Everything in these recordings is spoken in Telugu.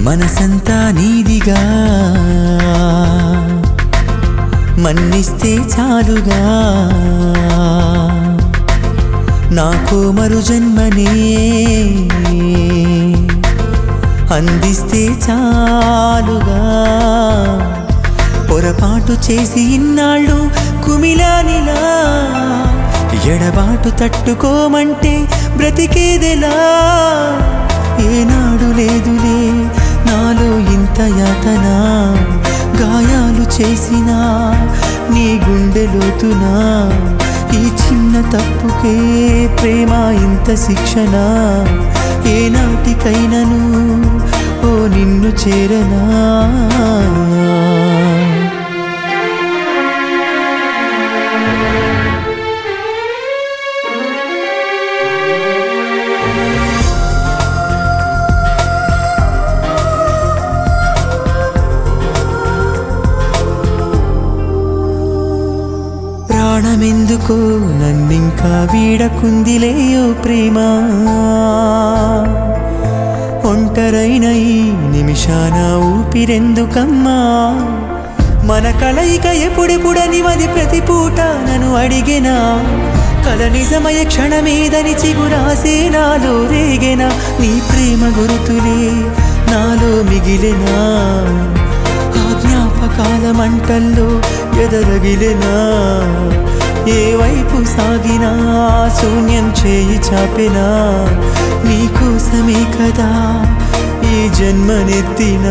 మనసంతా నీదిగా మన్నిస్తే చాలుగా నాకు మరు జన్మనే అందిస్తే చాలుగా పొరపాటు చేసి ఇన్నాళ్ళు కుమిలానిలా ఎడబాటు తట్టుకోమంటే బ్రతికేదెలా ఏనాడు లేదులే నాలో ఇంత యాతన గాయాలు చేసినా నీ గుండె లోతునా ఈ చిన్న తప్పుకే ప్రేమ ఇంత శిక్షణ ఏనాటికైనను ఓ నిన్ను చేరనా ప్రాణమెందుకో నన్నింకా వీడకుందిలేయో ప్రేమ ఒంటరైన ఈ నిమిషాన ఊపిరెందుకమ్మా మన కలయిక ఎప్పుడెప్పుడని మది ప్రతి పూట నన్ను అడిగెనా కల నిజమయ క్షణమేదని చిగురాసే నాలో రేగెనా నీ ప్రేమ గురుతులే నాలో మిగిలెనా ఆ జ్ఞాపకాల మంటల్లో ఎదరగిలెనా ఏ వైపు సాగినా శూన్యం చేయి చాపెనా నీకోసమే కదా ఈ జన్మనెత్తినా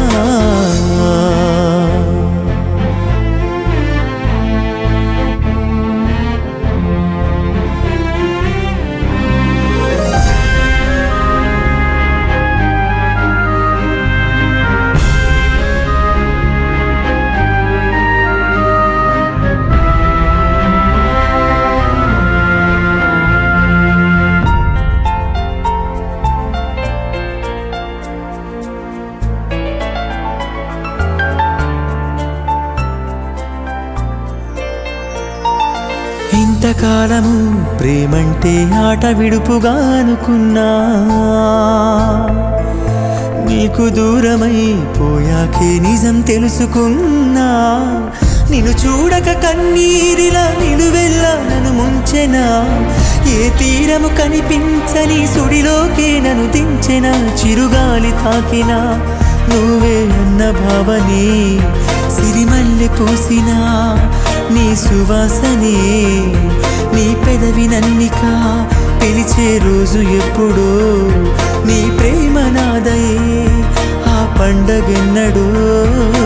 ఇంతకాలము ప్రేమంటే ఆట విడుపుగా అనుకున్నా నీకు దూరమై పోయాకే నిజం తెలుసుకున్నా నిన్ను చూడక కన్నీరిలా నిలువెల్లా నన్ను ముంచెనా ఏ తీరము కనిపించని సుడిలోకే నన్ను దించెన చిరుగాలి తాకినా నువ్వే అన్న భావనే సిరిమల్లె పూసినా నీ సువాసనే నీ పెదవి నన్నిక పిలిచే రోజు ఎప్పుడో నీ ప్రేమ నాదయే ఆ పండగెన్నడో